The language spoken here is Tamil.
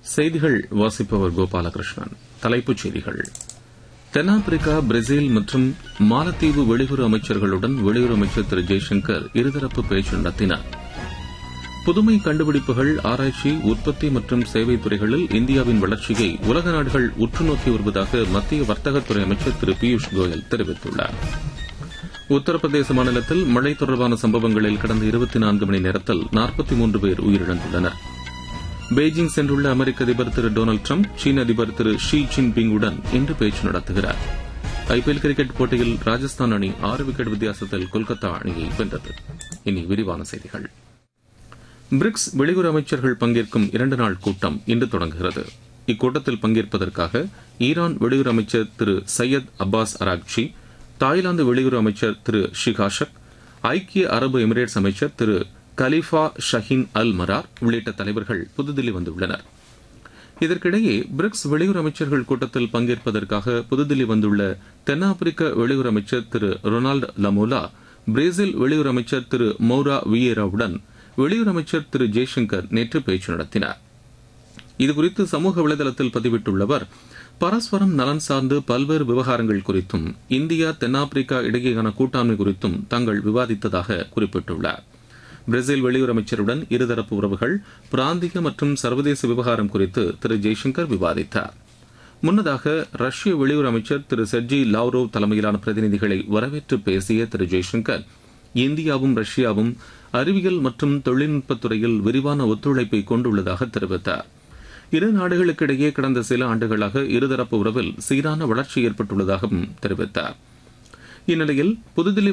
செய்திகள் வாசிப்பவர் கோபாலகிருஷ்ணன் தலைப்புச் செய்திகள் தென்னாப்பிரிக்கா பிரேசில் மற்றும் மாலத்தீவு வெளியுறவு அமைச்சர்களுடன் வெளியுறவு அமைச்சர் திரு ஜெய்சங்கர் இருதரப்பு பேச்சு நடத்தினார் புதுமை கண்டுபிடிப்புகள் ஆராய்ச்சி உற்பத்தி மற்றும் சேவை துறைகளில் இந்தியாவின் வளர்ச்சியை உலக நாடுகள் உற்று நோக்கி வருவதாக மத்திய வர்த்தகத்துறை அமைச்சர் திரு பியூஷ் கோயல் தெரிவித்துள்ளார் உத்தரப்பிரதேச மாநிலத்தில் மழை தொடர்பான சம்பவங்களில் கடந்த இருபத்தி நான்கு மணி நேரத்தில் நாற்பத்தி மூன்று பேர் உயிரிழந்துள்ளனர் பெய்ஜிங் சென்றுள்ள அமெரிக்க அதிபர் திரு டொனால்டு ட்ரம்ப் சீன அதிபர் திரு ஷி ஜின்பிங்குடன் இன்று பேச்சு நடத்துகிறார் ஐபிஎல் கிரிக்கெட் போட்டியில் ராஜஸ்தான் அணி ஆறு விக்கெட் வித்தியாசத்தில் கொல்கத்தா அணியை வென்றது இனி விரிவான செய்திகள் பிரிக்ஸ் வெளியுறவு அமைச்சர்கள் பங்கேற்கும் இரண்டு நாள் கூட்டம் இன்று தொடங்குகிறது இக்கூட்டத்தில் பங்கேற்பதற்காக ஈரான் வெளியுறவு அமைச்சர் திரு சையத் அப்பாஸ் அராக்சி தாய்லாந்து வெளியுறவு அமைச்சர் திரு ஷிகாஷக் ஐக்கிய அரபு எமிரேட்ஸ் அமைச்சர் திரு கலிஃபா ஷஹீன் அல் மரார் உள்ளிட்ட தலைவர்கள் புதுதில்லி வந்துள்ளனர் இதற்கிடையே பிரிக்ஸ் வெளியுறவு அமைச்சர்கள் கூட்டத்தில் பங்கேற்பதற்காக புதுதில்லி வந்துள்ள தென்னாப்பிரிக்க வெளியுறவு அமைச்சர் திரு ரொனால்டு லமோலா பிரேசில் வெளியுறவு அமைச்சர் திரு மௌரா வியேராவுடன் வெளியுறவு அமைச்சர் திரு ஜெய்சங்கர் நேற்று பேச்சு நடத்தினார் இதுகுறித்து சமூக வலைதளத்தில் பதிவிட்டுள்ள அவர் பரஸ்பரம் நலன் சார்ந்து பல்வேறு விவகாரங்கள் குறித்தும் இந்தியா தென்னாப்பிரிக்கா இடையேயான கூட்டாண்மை குறித்தும் தாங்கள் விவாதித்ததாக குறிப்பிட்டுள்ளார் பிரேசில் வெளியுறவு அமைச்சருடன் இருதரப்பு உறவுகள் பிராந்திய மற்றும் சர்வதேச விவகாரம் குறித்து திரு ஜெய்சங்கர் விவாதித்தார் முன்னதாக ரஷ்ய வெளியுறவு அமைச்சர் திரு செர்ஜி லாவ்ரோவ் தலைமையிலான பிரதிநிதிகளை வரவேற்று பேசிய திரு ஜெய்சங்கர் இந்தியாவும் ரஷ்யாவும் அறிவியல் மற்றும் தொழில்நுட்பத் துறையில் விரிவான ஒத்துழைப்பை கொண்டுள்ளதாக தெரிவித்தார் இரு நாடுகளுக்கிடையே கடந்த சில ஆண்டுகளாக இருதரப்பு உறவில் சீரான வளர்ச்சி ஏற்பட்டுள்ளதாகவும் தெரிவித்தார் இந்நிலையில் புதுதில்லி